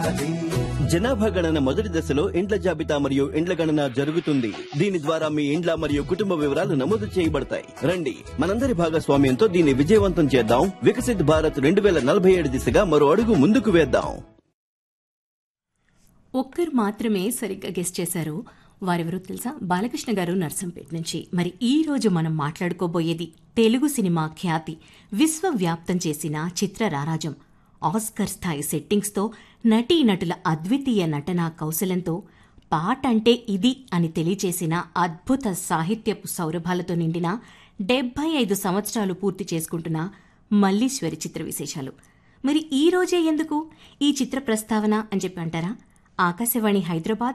జనాభా గణన మొదటి దశలో ఇండ్ల జాబితా మరియు ఇండ్ల గణన జరుగుతుంది దీని ద్వారా మీ ఇండ్ల మరియు కుటుంబ వివరాలు నమోదు చేయబడతాయి రండి మనందరి భాగస్వామ్యంతో దీన్ని విజయవంతం చేద్దాం వికసిత్ భారత్ రెండు వేల నలభై ఏడు దిశగా మరో అడుగు ముందుకు వేద్దాం ఒక్కరు మాత్రమే సరిగ్గా గెస్ట్ చేశారు వారెవరో తెలుసా బాలకృష్ణ గారు నర్సంపేట నుంచి మరి ఈ రోజు మనం మాట్లాడుకోబోయేది తెలుగు సినిమా ఖ్యాతి విశ్వవ్యాప్తం చేసిన చిత్ర రారాజం ఆస్కర్ స్థాయి సెట్టింగ్స్తో నటీనటుల అద్వితీయ నటనా కౌశలంతో పాట అంటే ఇది అని తెలియచేసిన అద్భుత సాహిత్యపు సౌరభాలతో నిండిన డెబ్బై ఐదు సంవత్సరాలు పూర్తి చేసుకుంటున్న మల్లీశ్వరి చిత్ర విశేషాలు మరి ఈ రోజే ఎందుకు ఈ చిత్ర ప్రస్తావన అని చెప్పి అంటారా ఆకాశవాణి హైదరాబాద్